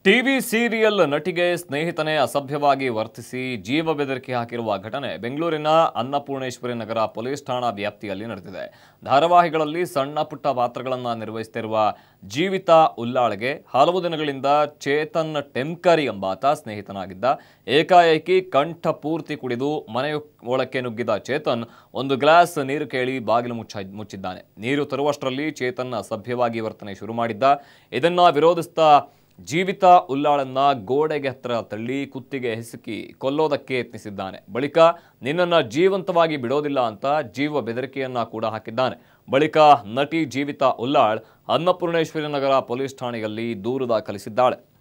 TV serial ನಟಿಗೆ ಸ್ನೇಹಿತನೇ ಅಸಭ್ಯವಾಗಿ ವರ್ತಿಸಿ ಜೀವ ಬೆದರಿಕೆ ಹಾಕಿರುವ ಘಟನೆ ಬೆಂಗಳೂರಿನ ಅನ್ನಪೂರ್ಣೇಶ್ವರಿ ನಗರ ಪೊಲೀಸ್ ಠಾಣಾ ವ್ಯಾಪ್ತಿಯಲ್ಲಿ ನಡೆದಿದೆ ಧಾರಾವಾಹಿಗಳಲ್ಲಿ ಸಣ್ಣ ಪುಟ್ಟ ಪಾತ್ರಗಳನ್ನು ನಿರ್ವಹಿಸುತ್ತಿರುವ ಜೀವಿತ ಉಲ್ಲಾಳ್ಗೆ ಹಲವು ದಿನಗಳಿಂದ ಚೇತನ್ ಟೆಂಕರಿ ಎಂಬಾತ ಸ್ನೇಹಿತನಾಗಿದ್ದ ಏಕಾಏಕಿ ಕಂಠ ಪೂರ್ತಿ ಕುಡಿದು ಮನೆಯ ಒಳಕ್ಕೆ ನುಗ್ಗಿದ ಚೇತನ್ ಒಂದು ಗ್ಲಾಸ್ ನೀರು ಕೇಳಿ ಬಾಗಿಲು ಮುಚ್ಚ ಮುಚ್ಚಿದ್ದಾನೆ ನೀರು ತರುವಷ್ಟರಲ್ಲಿ ಚೇತನ್ ಅಸಭ್ಯವಾಗಿ ವರ್ತನೆ ಶುರು ಮಾಡಿದ್ದ ಇದನ್ನ ವಿರೋಧಿಸ್ತಾ ಜೀವಿತ ಉಲ್ಲಾಳನ್ನ ಗೋಡೆಗೆ ಹತ್ರ ತಳ್ಳಿ ಕುತ್ತಿಗೆ ಹಿಸುಕಿ ಕೊಲ್ಲೋದಕ್ಕೆ ಯತ್ನಿಸಿದ್ದಾನೆ ಬಳಿಕ ನಿನ್ನನ್ನ ಜೀವಂತವಾಗಿ ಬಿಡೋದಿಲ್ಲ ಅಂತ ಜೀವ ಬೆದರಿಕೆಯನ್ನ ಕೂಡ ಹಾಕಿದ್ದಾನೆ ಬಳಿಕ ನಟಿ ಜೀವಿತ ಉಲ್ಲಾಳ್ ಅನ್ನಪೂರ್ಣೇಶ್ವರಿ ನಗರ ಪೊಲೀಸ್ ಠಾಣೆಯಲ್ಲಿ ದೂರು ದಾಖಲಿಸಿದ್ದಾಳೆ